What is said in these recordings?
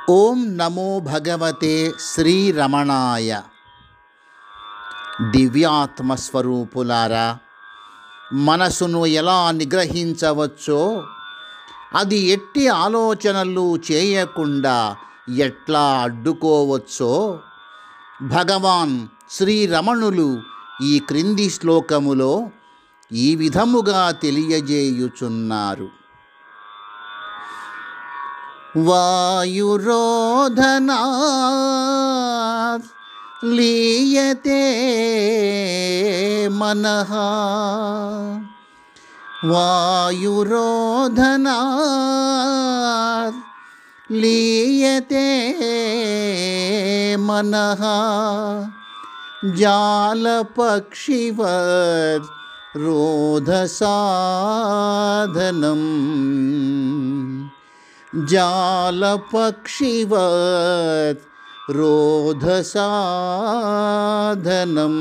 ఓం నమో భగవతే శ్రీరమణాయ దివ్యాత్మస్వరూపులారా మనసును ఎలా నిగ్రహించవచ్చో అది ఎట్టి ఆలోచనలు చేయకుండా ఎట్లా అడ్డుకోవచ్చో భగవాన్ శ్రీరమణులు ఈ క్రింది శ్లోకములో ఈ విధముగా తెలియజేయుచున్నారు వాయురోధనాత్ లీయతే మనః వాయురోధనాత్ లీయతే మనః జాలపక్షివత్ రోధసాధనం జాలపక్షివత్ రోధసాధనం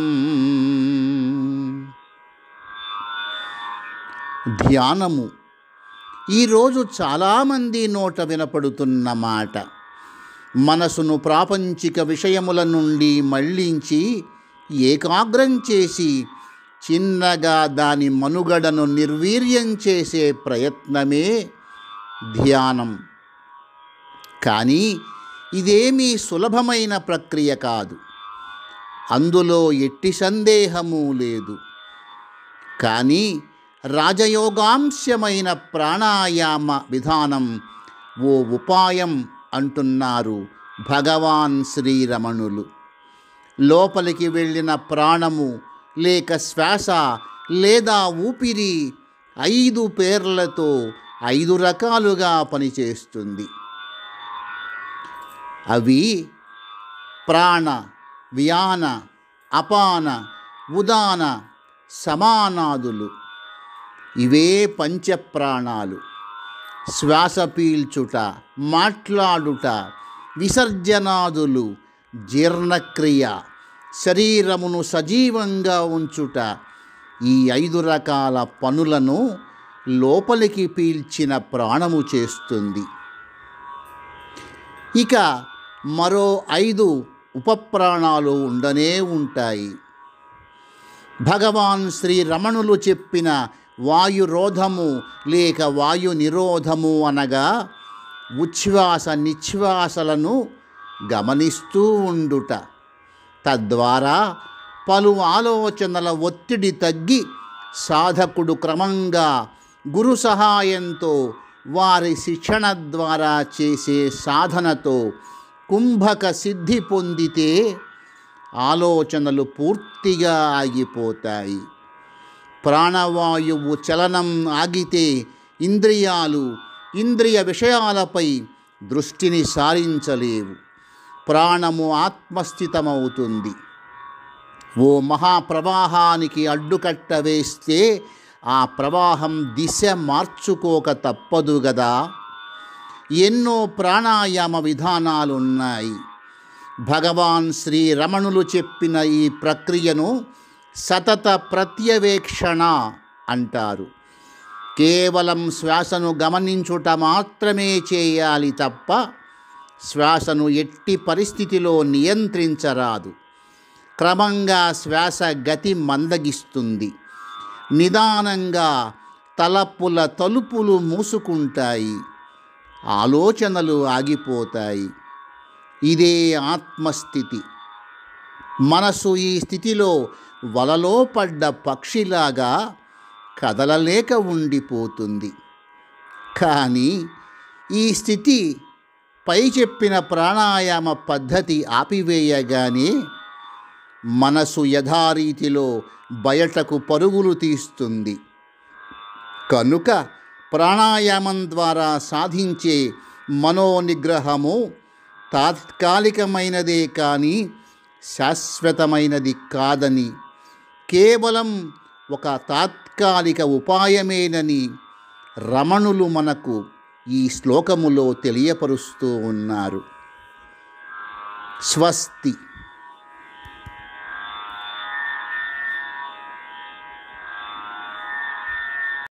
ధ్యానము ఈరోజు చాలామంది నోట వినపడుతున్న మాట మనసును ప్రాపంచిక విషయముల నుండి మళ్ళించి ఏకాగ్రం చేసి చిన్నగా దాని మనుగడను నిర్వీర్యం చేసే ప్రయత్నమే ధ్యానం కానీ ఇదేమీ సులభమైన ప్రక్రియ కాదు అందులో ఎట్టి సందేహము లేదు కానీ రాజయోగాంశమైన ప్రాణాయామ విధానం ఓ ఉపాయం అంటున్నారు భగవాన్ శ్రీరమణులు లోపలికి వెళ్ళిన ప్రాణము లేక శ్వాస లేదా ఊపిరి ఐదు పేర్లతో ఐదు రకాలుగా పనిచేస్తుంది అవి ప్రాణ వ్యాన అపాన ఉదాన సమానాదులు ఇవే పంచప్రాణాలు శ్వాస పీల్చుట మాట్లాడుట విసర్జనాదులు జీర్ణక్రియ శరీరమును సజీవంగా ఉంచుట ఈ ఐదు రకాల పనులను లోపలికి పీల్చిన ప్రాణము చేస్తుంది ఇక మరో ఐదు ఉపప్రాణాలు ఉండనే ఉంటాయి భగవాన్ శ్రీ రమణులు చెప్పిన వాయురోధము లేక వాయు నిరోధము అనగా ఉచ్ఛ్వాస నిశ్వాసలను గమనిస్తూ ఉండుట తద్వారా పలు ఆలోచనల ఒత్తిడి తగ్గి సాధకుడు క్రమంగా గురు సహాయంతో వారి శిక్షణ ద్వారా చేసే సాధనతో కుంభక సిద్ధి పొందితే ఆలోచనలు పూర్తిగా ఆగిపోతాయి ప్రాణవాయువు చలనం ఆగితే ఇంద్రియాలు ఇంద్రియ విషయాలపై దృష్టిని సారించలేవు ప్రాణము ఆత్మస్థితమవుతుంది ఓ మహాప్రవాహానికి అడ్డుకట్ట వేస్తే ఆ ప్రవాహం దిశ మార్చుకోక తప్పదు గదా ఎన్నో ప్రాణాయామ విధానాలున్నాయి భగవాన్ శ్రీ రమణులు చెప్పిన ఈ ప్రక్రియను సతత ప్రత్యవేక్షణ అంటారు కేవలం శ్వాసను గమనించుట మాత్రమే చేయాలి తప్ప శ్వాసను ఎట్టి పరిస్థితిలో నియంత్రించరాదు క్రమంగా శ్వాస గతి మందగిస్తుంది నిదానంగా తలపుల తలుపులు మూసుకుంటాయి ఆలోచనలు ఆగిపోతాయి ఇదే ఆత్మస్థితి మనసు ఈ స్థితిలో వలలో పడ్డ పక్షిలాగా కదలలేక ఉండిపోతుంది కానీ ఈ స్థితి పై చెప్పిన ప్రాణాయామ పద్ధతి ఆపివేయగానే మనసు యథారీతిలో బయటకు పరుగులు తీస్తుంది కనుక ప్రాణాయామం ద్వారా సాధించే మనోనిగ్రహము తాత్కాలికమైనదే కానీ శాశ్వతమైనది కాదని కేవలం ఒక తాత్కాలిక ఉపాయమేనని రమణులు మనకు ఈ శ్లోకములో తెలియపరుస్తూ ఉన్నారు స్వస్తి